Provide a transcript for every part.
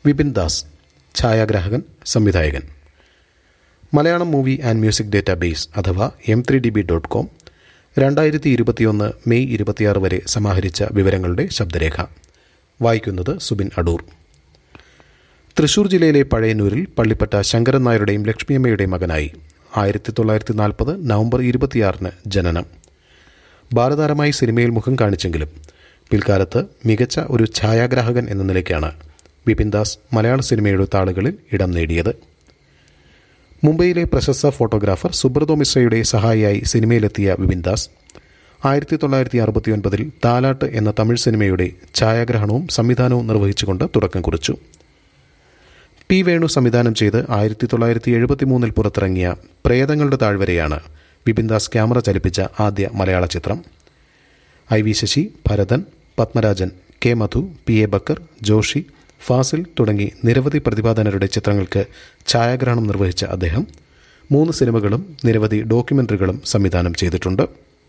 വിപിൻ ദാസ് ഛായാഗ്രാഹകൻ സംവിധായകൻ Malayalam movie and music database അഥവാ M three D B dot com രണ്ടായിരത്തി ഇരുപത്തിയൊന്ന് മെയ് ഇരുപത്തിയാറ് വരെ സമാഹരിച്ച വിവരങ്ങളുടെ ശബ്ദരേഖ വായിക്കുന്നത് സുബിൻ അടൂർ തൃശൂർ ജില്ലയിലെ പഴയന്നൂരിൽ പള്ളിപ്പറ്റ ശങ്കരൻ നായരുടെയും ലക്ഷ്മിയമ്മയുടെയും മകനായി ആയിരത്തി തൊള്ളായിരത്തി നാൽപ്പത് നവംബർ ഇരുപത്തിയാറിന് ജനനം ബാലതാരമായി സിനിമയിൽ മുഖം കാണിച്ചെങ്കിലും പിൽക്കാലത്ത് മികച്ച ഒരു ഛായാഗ്രാഹകൻ എന്ന നിലയ്ക്കാണ് ബിപിൻ ദാസ് മലയാള സിനിമയുടെ താളുകളിൽ ഇടം നേടിയത് മുംബൈയിലെ പ്രശസ്ത ഫോട്ടോഗ്രാഫർ സുബ്രതോ മിശ്രയുടെ സഹായിയായി സിനിമയിലെത്തിയ വിപിൻ ദാസ് ആയിരത്തി തൊള്ളായിരത്തി അറുപത്തിയൊൻപതിൽ താലാട്ട് എന്ന തമിഴ് സിനിമയുടെ ഛായാഗ്രഹണവും സംവിധാനവും നിർവഹിച്ചുകൊണ്ട് തുടക്കം കുറിച്ചു പി വേണു സംവിധാനം ചെയ്ത് ആയിരത്തി തൊള്ളായിരത്തി എഴുപത്തി മൂന്നിൽ പുറത്തിറങ്ങിയ പ്രേതങ്ങളുടെ താഴ്വരയാണ് വിപിൻ ദാസ് ക്യാമറ ചലിപ്പിച്ച ആദ്യ മലയാള ചിത്രം ഐ വി ശശി ഭരതൻ പത്മരാജൻ കെ മധു പി എ ബക്കർ ജോഷി ഫാസിൽ തുടങ്ങി നിരവധി പ്രതിപാദനരുടെ ചിത്രങ്ങൾക്ക് ഛായാഗ്രഹണം നിർവഹിച്ച അദ്ദേഹം മൂന്ന് സിനിമകളും നിരവധി ഡോക്യുമെന്ററികളും സംവിധാനം ചെയ്തിട്ടുണ്ട്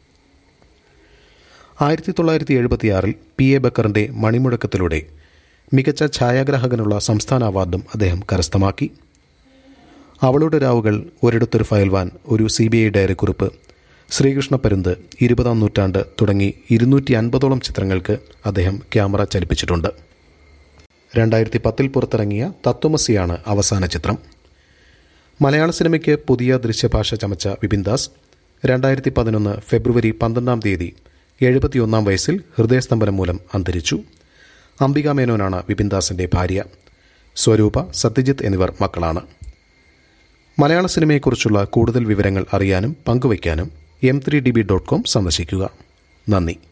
ആയിരത്തി തൊള്ളായിരത്തി എഴുപത്തിയാറിൽ പി എ ബക്കറിന്റെ മണിമുഴക്കത്തിലൂടെ മികച്ച ഛായാഗ്രാഹകനുള്ള സംസ്ഥാന അവാർഡും അദ്ദേഹം കരസ്ഥമാക്കി അവളുടെ രാവുകൾ ഒരിടത്തൊരു ഫയൽവാൻ ഒരു സി ബി ഐ ഡയറി കുറിപ്പ് ശ്രീകൃഷ്ണ പരുന്ത് ഇരുപതാം നൂറ്റാണ്ട് തുടങ്ങി ഇരുന്നൂറ്റി അൻപതോളം ചിത്രങ്ങൾക്ക് അദ്ദേഹം ക്യാമറ ചലിപ്പിച്ചിട്ടുണ്ട് രണ്ടായിരത്തി പത്തിൽ പുറത്തിറങ്ങിയ തത്വമസിയാണ് അവസാന ചിത്രം മലയാള സിനിമയ്ക്ക് പുതിയ ദൃശ്യഭാഷ ചമച്ച വിപിൻ ദാസ് രണ്ടായിരത്തി പതിനൊന്ന് ഫെബ്രുവരി പന്ത്രണ്ടാം തീയതി എഴുപത്തിയൊന്നാം വയസ്സിൽ ഹൃദയസ്തംഭനം മൂലം അന്തരിച്ചു അംബിക മേനോനാണ് വിപിൻ ദാസിന്റെ ഭാര്യ സ്വരൂപ സത്യജിത്ത് എന്നിവർ മക്കളാണ് മലയാള സിനിമയെക്കുറിച്ചുള്ള കൂടുതൽ വിവരങ്ങൾ അറിയാനും പങ്കുവയ്ക്കാനും M three D B dot com സന്ദർശിക്കുക നന്ദി